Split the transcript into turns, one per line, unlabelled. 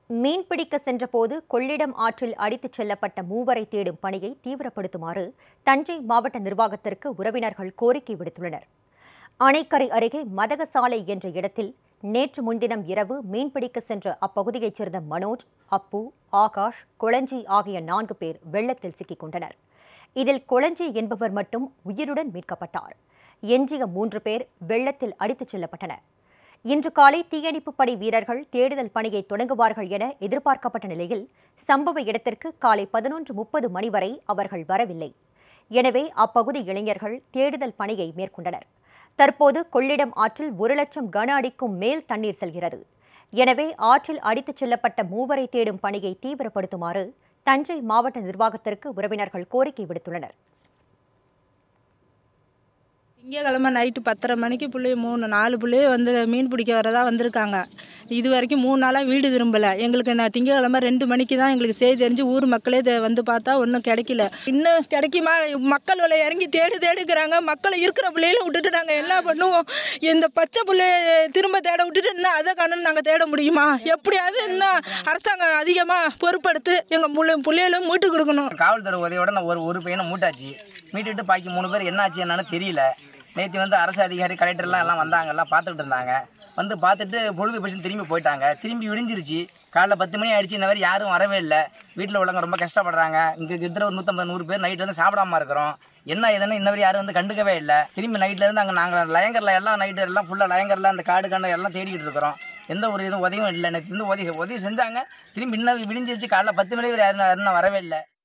மீன்பிடிக்க சென்றபோது கொள்ளிடம் ஆற்றில் அடித்துச் செல்லப்பட்ட மூவரை தேடும் பணியை தீவிரப்படுத்துமாறு தஞ்சை மாவட்ட நிர்வாகத்திற்கு உறவினர்கள் கோரிக்கை விடுத்துள்ளனர் அணைக்கரை அருகே மதகசாலை என்ற இடத்தில் நேற்று முன்தினம் இரவு மீன்பிடிக்க சென்ற அப்பகுதியைச் சேர்ந்த மனோஜ் அப்பு ஆகாஷ் கொளஞ்சி ஆகிய நான்கு பேர் வெள்ளத்தில் சிக்கிக் கொண்டனர் இதில் கொளஞ்சி என்பவர் மட்டும் உயிருடன் மீட்கப்பட்டார் எஞ்சிய மூன்று பேர் வெள்ளத்தில் அடித்துச் செல்லப்பட்டனர் இன்று காலை தீயணைப்புப் படை வீரர்கள் தேடுதல் பணியை தொடங்குவார்கள் என எதிர்பார்க்கப்பட்ட நிலையில் சம்பவ இடத்திற்கு காலை பதினொன்று முப்பது மணி வரை அவர்கள் வரவில்லை எனவே அப்பகுதி இளைஞர்கள் தேடுதல் பணியை மேற்கொண்டனர் தற்போது கொள்ளிடம் ஆற்றில் ஒரு லட்சம் கன அடிக்கும் மேல் தண்ணீர் செல்கிறது எனவே ஆற்றில் அடித்துச் செல்லப்பட்ட மூவரை தேடும் பணியை தீவிரப்படுத்துமாறு தஞ்சை மாவட்ட நிர்வாகத்திற்கு உறவினர்கள் கோரிக்கை விடுத்துள்ளனர்
திங்கக்கிழமை நைட்டு பத்தரை மணிக்கு பிள்ளைய மூணு நாலு பிள்ளைய வந்து மீன் பிடிக்க வரதா வந்திருக்காங்க இது வரைக்கும் மூணு நாளாக வீடு திரும்பலை எங்களுக்கு நான் திங்கக்கிழமை ரெண்டு மணிக்கு தான் எங்களுக்கு செய்தி தெரிஞ்சு ஊர் மக்களே தே- வந்து பார்த்தா ஒன்றும் கிடைக்கல இன்னும் கிடைக்குமா மக்கள் விலை இறங்கி தேடு தேடுக்கிறாங்க மக்களை இருக்கிற பிள்ளைகளும் விட்டுட்டு நாங்கள் என்ன பண்ணுவோம் இந்த பச்சை பிள்ளைய திரும்ப தேட விட்டுட்டு இன்னும் அதை காணும் நாங்கள் தேட முடியுமா எப்படியாவது இன்னும் அரசாங்கம் அதிகமாக பொறுப்படுத்து எங்கள் பிள்ளை பிள்ளைகளும் மீட்டு கொடுக்கணும்
காவல்துறை உதவியோட நான் ஒரு ஒரு பையனை மூட்டாச்சு மீட்டுட்டு பாக்கி மூணு பேர் என்ன ஆச்சு என்னன்னு தெரியல நேற்று வந்து அரசு அதிகாரி கலெக்டர்லாம் எல்லாம் வந்தாங்க எல்லாம் பார்த்துக்கிட்டு இருந்தாங்க வந்து பார்த்துட்டு பொழுது போச்சு திரும்பி போயிட்டாங்க திரும்பி விடிஞ்சிருச்சு காலைல பத்து மணி ஆயிடுச்சு இந்த மாதிரி யாரும் வரவே இல்லை வீட்டில் உள்ளவங்க ரொம்ப கஷ்டப்படுறாங்க இங்கே கிட்ட ஒரு நூற்றம்பது நூறு பேர் நைட்டு வந்து சாப்பிடாம இருக்கிறோம் என்ன ஏதுன்னு இன்ன வரை யாரும் வந்து கண்டுக்கவே இல்லை திரும்பி நைட்ல இருந்து அங்கே நாங்கள் லயங்கரில் எல்லாம் நைட்டு எல்லாம் ஃபுல்லாக லயங்கரில் அந்த காடு கண்டு எல்லாம் தேடிக்கிட்டு இருக்கிறோம் எந்த ஒரு இதுவும் உதவியும் இல்லை நேற்று வந்து உதவி உதவி செஞ்சாங்க திரும்பி இன்னும் விடிஞ்சிருச்சு காலைல பத்து மணி வரை யாரும் யாரும் வரவே இல்லை